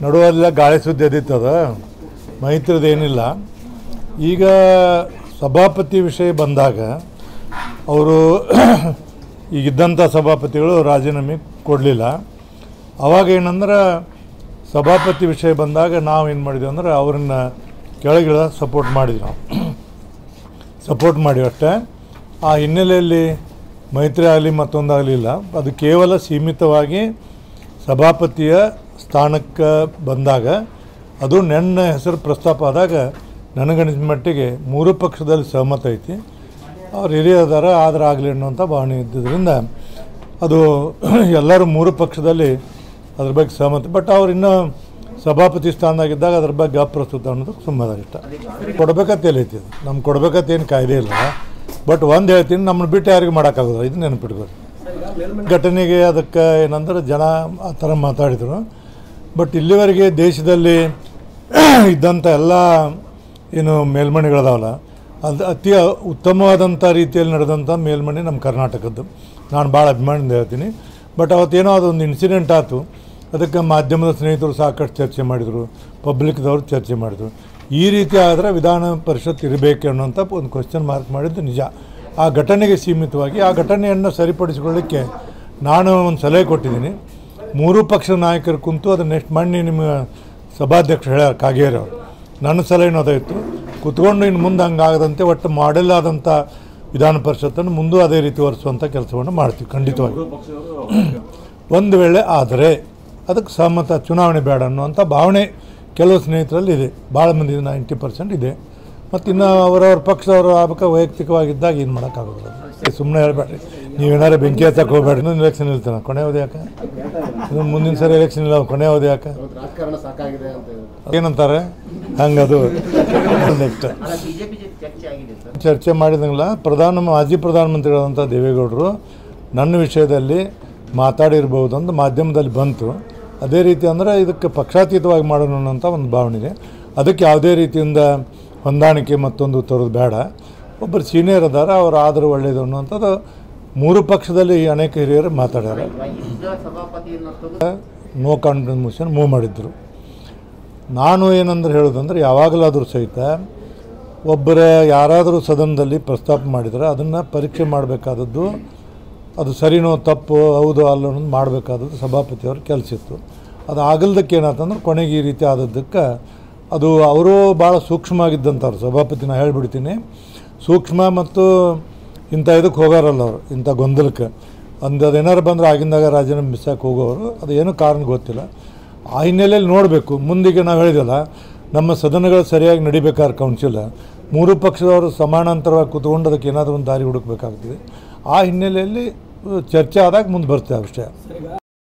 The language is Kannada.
ನಡುವಲ್ಲ ಗಾಳಿ ಸುದ್ದಿ ಎದ್ದಿತ್ತದ ಮೈತ್ರಿದು ಏನಿಲ್ಲ ಈಗ ಸಭಾಪತಿ ವಿಷಯ ಬಂದಾಗ ಅವರು ಈಗಿದ್ದಂಥ ಸಭಾಪತಿಗಳು ರಾಜೀನಾಮೆ ಕೊಡಲಿಲ್ಲ ಅವಾಗ ಏನಂದ್ರೆ ಸಭಾಪತಿ ವಿಷಯ ಬಂದಾಗ ನಾವು ಏನು ಮಾಡಿದ್ವಿ ಅಂದ್ರೆ ಅವ್ರನ್ನ ಕೆಳಗಿಳ ಸಪೋರ್ಟ್ ಮಾಡಿದ್ವಿ ನಾವು ಸಪೋರ್ಟ್ ಮಾಡಿವಿ ಅಷ್ಟೇ ಆ ಹಿನ್ನೆಲೆಯಲ್ಲಿ ಮೈತ್ರಿ ಆಗಲಿ ಮತ್ತೊಂದಾಗಲಿಲ್ಲ ಅದು ಕೇವಲ ಸೀಮಿತವಾಗಿ ಸಭಾಪತಿಯ ಸ್ಥಾನಕ್ಕೆ ಬಂದಾಗ ಅದು ನನ್ನ ಹೆಸರು ಪ್ರಸ್ತಾಪ ಆದಾಗ ನನಗನಿಸಿದ ಮಟ್ಟಿಗೆ ಮೂರು ಪಕ್ಷದಲ್ಲಿ ಸಹಮತ ಐತಿ ಅವ್ರು ಹಿರಿಯದಾರ ಆದ್ರೆ ಆಗಲಿ ಅನ್ನುವಂಥ ಭಾವನೆ ಇದ್ದಿದ್ದರಿಂದ ಅದು ಎಲ್ಲರೂ ಮೂರು ಪಕ್ಷದಲ್ಲಿ ಅದ್ರ ಬಗ್ಗೆ ಸಹಮತ ಬಟ್ ಅವ್ರು ಇನ್ನೂ ಸಭಾಪತಿ ಸ್ಥಾನದಾಗಿದ್ದಾಗ ಅದ್ರ ಬಗ್ಗೆ ಅಪ್ರಸ್ತುತ ಅನ್ನೋದು ಸುಮ್ಮನೆ ಇಷ್ಟ ಕೊಡ್ಬೇಕಂತ ಏನೈತಿ ಇದು ನಮ್ಗೆ ಕೊಡ್ಬೇಕಂತ ಏನು ಕಾಯ್ದೆ ಇಲ್ಲ ಬಟ್ ಒಂದು ಹೇಳ್ತೀನಿ ನಮ್ಮನ್ನು ಬಿಟ್ಟು ಯಾರಿಗೂ ಮಾಡೋಕ್ಕಾಗೋದು ಇದು ನೆನಪಿಟ್ಕೊಳ್ಳಿ ಘಟನೆಗೆ ಅದಕ್ಕೆ ಏನಂದ್ರೆ ಜನ ಆ ಥರ ಮಾತಾಡಿದರು ಬಟ್ ಇಲ್ಲಿವರೆಗೆ ದೇಶದಲ್ಲಿ ಇದ್ದಂಥ ಎಲ್ಲ ಏನು ಮೇಲ್ಮನೆಗಳದಾವಲ್ಲ ಅದು ಅತಿ ಉತ್ತಮವಾದಂಥ ರೀತಿಯಲ್ಲಿ ನಡೆದಂಥ ಮೇಲ್ಮನೆ ನಮ್ಮ ಕರ್ನಾಟಕದ್ದು ನಾನು ಭಾಳ ಅಭಿಮಾನದಿಂದ ಹೇಳ್ತೀನಿ ಬಟ್ ಅವತ್ತೇನೋ ಅದೊಂದು ಇನ್ಸಿಡೆಂಟ್ ಆಯಿತು ಅದಕ್ಕೆ ಮಾಧ್ಯಮದ ಸ್ನೇಹಿತರು ಸಾಕಷ್ಟು ಚರ್ಚೆ ಮಾಡಿದರು ಪಬ್ಲಿಕ್ದವರು ಚರ್ಚೆ ಮಾಡಿದರು ಈ ರೀತಿ ಆದರೆ ವಿಧಾನ ಪರಿಷತ್ ಇರಬೇಕು ಅನ್ನೋಂಥ ಒಂದು ಕ್ವಶನ್ ಮಾರ್ಕ್ ಮಾಡಿದ್ದು ನಿಜ ಆ ಘಟನೆಗೆ ಸೀಮಿತವಾಗಿ ಆ ಘಟನೆಯನ್ನು ಸರಿಪಡಿಸಿಕೊಳ್ಳಿಕ್ಕೆ ನಾನು ಒಂದು ಸಲಹೆ ಕೊಟ್ಟಿದ್ದೀನಿ ಮೂರೂ ಪಕ್ಷದ ನಾಯಕರು ಕುಂತು ಅದು ನೆಕ್ಸ್ಟ್ ಮಣ್ಣಿ ನಿಮ್ಮ ಸಭಾಧ್ಯಕ್ಷರು ಹೇಳ್ಯಾರ ಕಾಗೇರಿ ಅವರು ನನ್ನ ಸಲಹೆನೂ ಅದಾಯಿತು ಕುತ್ಕೊಂಡು ಇನ್ನು ಮುಂದೆ ಹಂಗಾಗದಂತೆ ಒಟ್ಟು ಮಾಡೆಲ್ ಆದಂಥ ವಿಧಾನ ಪರಿಷತ್ತನ್ನು ಮುಂದೂ ಅದೇ ರೀತಿ ಒರೆಸುವಂಥ ಕೆಲಸವನ್ನು ಮಾಡ್ತೀವಿ ಖಂಡಿತವಾಗಿ ಒಂದು ವೇಳೆ ಆದರೆ ಅದಕ್ಕೆ ಸಹಮತ ಚುನಾವಣೆ ಬೇಡ ಅನ್ನುವಂಥ ಭಾವನೆ ಕೆಲವು ಸ್ನೇಹಿತರಲ್ಲಿ ಇದೆ ಭಾಳ ಮಂದಿ ನೈಂಟಿ ಪರ್ಸೆಂಟ್ ಇದೆ ಮತ್ತು ಇನ್ನು ಅವರವ್ರ ಪಕ್ಷದವರು ಆಗ್ಬೇಕು ವೈಯಕ್ತಿಕವಾಗಿದ್ದಾಗ ಏನು ಮಾಡೋಕ್ಕಾಗೋದಿಲ್ಲ ಸುಮ್ಮನೆ ಹೇಳ್ಬೇಡ್ರಿ ನೀವೇನಾರು ಬೆಂಕಿ ಹಚ್ಚಕ್ಕೆ ಹೋಗ್ಬೇಡ್ರಿ ಇನ್ನೊಂದು ಎಲೆಕ್ಷನ್ ಇಲ್ತಾನೆ ಕೊನೆ ಹೋದ ಯಾಕೆ ಇನ್ನು ಮುಂದಿನ ಸರಿ ಎಲೆಕ್ಷನ್ ಇಲ್ಲ ಕೊನೆ ಹೋದ ಯಾಕೆ ಇವತ್ತು ರಾಜಕಾರಣ ಸಾಕಾಗಿದೆ ಅಂತ ಹೇಳಿ. ಏನಂತಾರೆ ಹಂಗದು ನೆಕ್ಸ್ಟ್ ಅಲ್ಲ ಬಿಜೆಪಿ ಜೊತೆ ಚರ್ಚೆ ಆಗಿದೆ ಸರ್ ಚರ್ಚೆ ಮಾಡಿದಂಗಿಲ್ಲ ಪ್ರಧಾನ ಮಾಜಿ ಪ್ರಧಾನಮಂತ್ರಿಗಳಾದಂಥ ದೇವೇಗೌಡರು ನನ್ನ ವಿಷಯದಲ್ಲಿ ಮಾತಾಡಿರ್ಬೋದು ಅಂತ ಮಾಧ್ಯಮದಲ್ಲಿ ಬಂತು ಅದೇ ರೀತಿ ಅಂದರೆ ಇದಕ್ಕೆ ಪಕ್ಷಾತೀತವಾಗಿ ಮಾಡೋಣ ಅನ್ನೋಂಥ ಒಂದು ಭಾವನೆ ಇದೆ ಅದಕ್ಕೆ ಯಾವುದೇ ರೀತಿಯಿಂದ ಹೊಂದಾಣಿಕೆ ಮತ್ತೊಂದು ತರೋದು ಬೇಡ ಒಬ್ಬರು ಸೀನಿಯರ್ ಅದಾರ ಅವ್ರು ಆದರೂ ಒಳ್ಳೆಯದು ಅನ್ನುವಂಥದ್ದು ಮೂರು ಪಕ್ಷದಲ್ಲಿ ಅನೇಕ ಹಿರಿಯರು ಮಾತಾಡ್ಯಾರ ಇದ್ದ ಸಭಾಪತಿಯನ್ನು ತೆಗೆದು ನೋ ಕಾನ್ಫಿಡೆನ್ಸ್ ಮೋಷನ್ ಮೂವ್ ಮಾಡಿದ್ರು ನಾನು ಏನಂದ್ರೆ ಹೇಳೋದಂದ್ರೆ ಯಾವಾಗಲಾದರೂ ಸಹಿತ ಒಬ್ಬರ ಯಾರಾದರೂ ಸದನದಲ್ಲಿ ಪ್ರಸ್ತಾಪ ಮಾಡಿದರೆ ಅದನ್ನು ಪರೀಕ್ಷೆ ಮಾಡಬೇಕಾದದ್ದು ಅದು ಸರಿನೋ ತಪ್ಪು ಹೌದು ಅಲ್ಲ ಅನ್ನೋದು ಮಾಡಬೇಕಾದದ್ದು ಸಭಾಪತಿಯವ್ರ ಕೆಲಸ ಇತ್ತು ಅದು ಆಗಲ್ದಕ್ಕೆ ಏನಾಯ್ತಂದ್ರೆ ಕೊನೆಗೆ ಈ ರೀತಿ ಆದದ್ದಕ್ಕೆ ಅದು ಅವರು ಭಾಳ ಸೂಕ್ಷ್ಮವಾಗಿದ್ದಂಥವ್ರು ಸಭಾಪತಿ ನಾ ಹೇಳ್ಬಿಡ್ತೀನಿ ಸೂಕ್ಷ್ಮ ಮತ್ತು ಇಂಥ ಇದಕ್ಕೆ ಹೋಗಾರಲ್ಲ ಅವರು ಇಂಥ ಗೊಂದಲಕ್ಕೆ ಒಂದು ಅದೇನಾರು ಬಂದರೆ ಆಗಿಂದಾಗ ರಾಜೀನಾಮೆ ಮಿಸ್ಸಾಗಿ ಹೋಗೋರು ಅದು ಏನೂ ಕಾರಣ ಗೊತ್ತಿಲ್ಲ ಆ ಹಿನ್ನೆಲೆಯಲ್ಲಿ ನೋಡಬೇಕು ಮುಂದಿಗೆ ನಾವು ಹೇಳಿದಲ್ಲ ನಮ್ಮ ಸದನಗಳು ಸರಿಯಾಗಿ ನಡಿಬೇಕಾದ್ರೆ ಕೌನ್ಸಿಲ್ ಮೂರು ಪಕ್ಷದವರು ಸಮಾನಾಂತರವಾಗಿ ಕೂತ್ಕೊಂಡು ಅದಕ್ಕೆ ಏನಾದರೂ ಒಂದು ದಾರಿ ಹುಡುಕಬೇಕಾಗ್ತದೆ ಆ ಹಿನ್ನೆಲೆಯಲ್ಲಿ ಅಹ್, ಚರ್ಚೆ ಆದಾಗ ಮುಂದೆ ಬರ್ತೇವೆ ಅಷ್ಟೇ